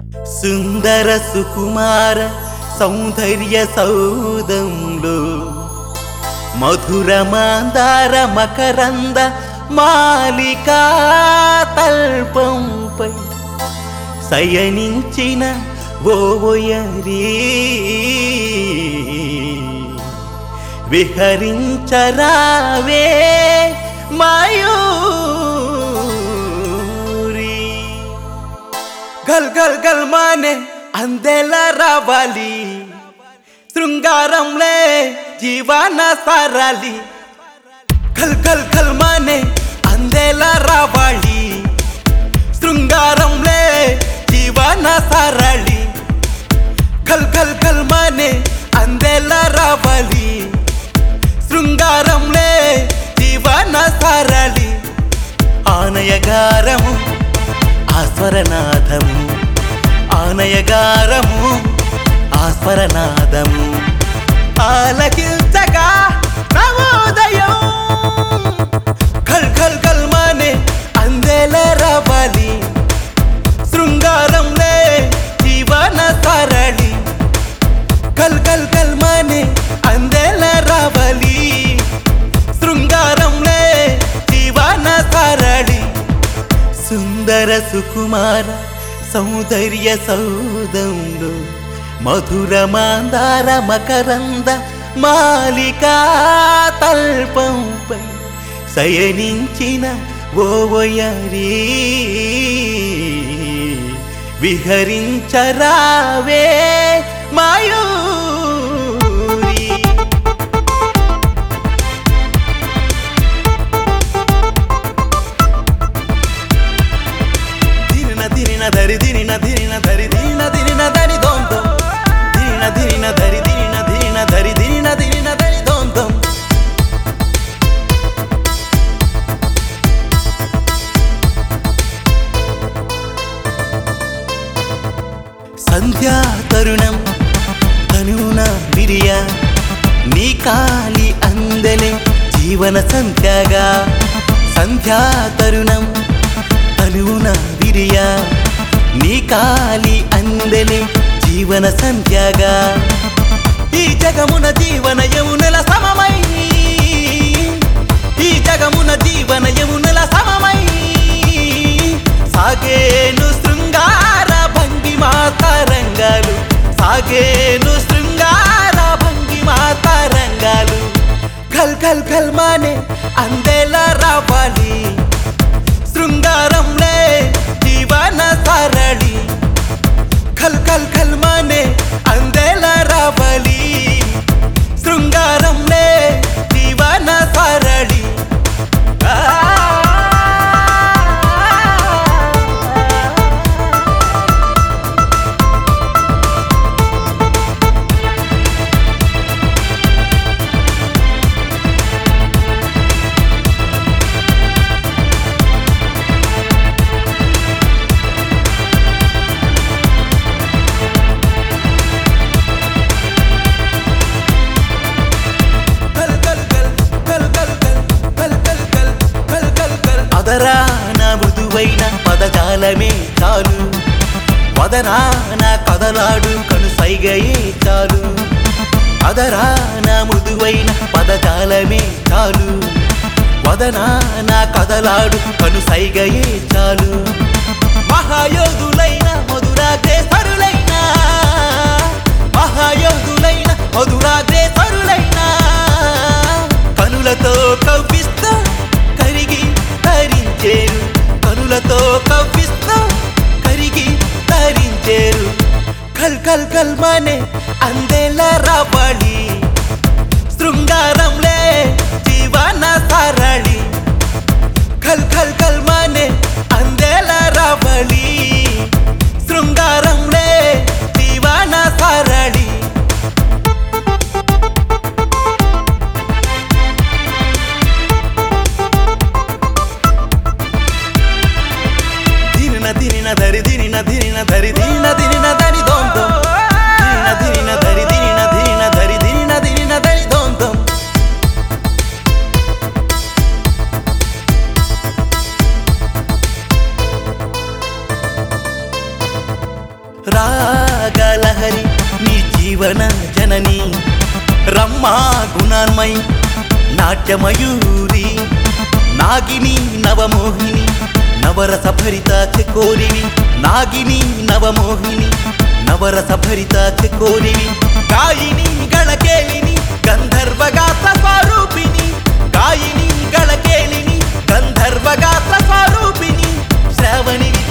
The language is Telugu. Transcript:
సుందర సుకుమార సౌందర్య సౌదంలో మధుర మాందార మకరంద మాలికా తల్పంపై శయనించిన ఓయరీ విహరించరావే మాయూరి గల్ గల్ గల్ మానే అందెలా రావాలి శృంగారంలే జీవన సారాలి కల్ కల్ కల్ మానే అందెలా రావాలి శృంగారంలే జీవన సారాలి కల్ కల్ కల్ మానే అందెలా రావాలి శృంగారంలే జీవన సారాలి ఆనయగారము ఆస్వరనాథము ఆనయగారము ఆస్వరనాదము ఆలకించగా నవోదయం ఖల్ ఖల్ ఖల్ మానే అందెల రవాలి శృంగారంలే జీవన సరళి కల్ కల్ కల్ మానే అందెల రవాలి శృంగారంలే జీవన సరళి సుందర సుకుమార సౌందర్య సౌదంలో మధుర మాందార మకరంద మాలికా తల్పంపై శయనించిన ఓవయరీ విహరించరావే మాయూరి దిరిన దిరిన దరి దిరిన దిరిన దరి దిరిన దిరిన దరి దొంతం దిరిన దిరిన దరి దిరిన దిరిన దరి దిరిన దిరిన దరి దొంతం సంధ్యా తరుణం తనున విరియ నీ కాలి అందలే జీవన సంధ్యగా సంధ్యా తరుణం తనున విరియ నీ కాలి అందలే జీవన సంధ్యగా ఈ జగమున జీవన యమునల సమమై ఈ జగమున జీవన యమునల సమమై సాగేను శృంగార భంగి మాతరంగాలు సాగేను శృంగార భంగి మాతరంగాలు ఖల్ ఖల్ ఖల్ మానే అందెలా రావాలి శృంగారంలే జీవన సరళి ఖల్ ఖల్ ఖల్ మానే అందెలా రావాలి శృంగారంలే జీవన సరళి కల్ కల్ కల్ కల్ కల్ కల్ కల్ కల్ కల్ కల్ కల్ కల్ అదరాన మృదువైన పదజాలమే చాలు వదనాన కదలాడు కను సైగయే చాలు అదరాన మృదువైన పదజాలమే చాలు వదనాన కదలాడు కను సైగయే చాలు మహాయోధులైన మధురాగ్రేసరులైన మహాయోధులైన మధురాగ్రేసరులైన కనులతో కవ్విస్తూ కరిగి తరించేరు కనులతో కవ్విస్తూ కరిగి తరించేరు కల్ కల్ కల్ మానే అందెలా రావాలి శృంగారంలే జీవన సరళి ఖల్ ఖల్ ఖల్ మానే అందెలా రావాలి శృంగారంలే జీవన సరళి దినిన దినిన దరి దినిన దినిన దరి దినిన దినిన దరి దొంతం దినిన దినిన దరి దినిన దినిన దరి దినిన దినిన దరి దొంతం రాగలహరి నీ జీవన జనని రమ్మా గుణాన్మై నాట్యమయూరి నాగిని నవమోహిని నవరస భరిత చెకోరివి నాగిని నవమోహిని నవరస భరిత చెకోరివి గాయిని గళకేలిని గంధర్వగాత్ర స్వరూపిణి గాయిని గళకేలిని గంధర్వగాత్ర స్వరూపిణి శ్రావణివి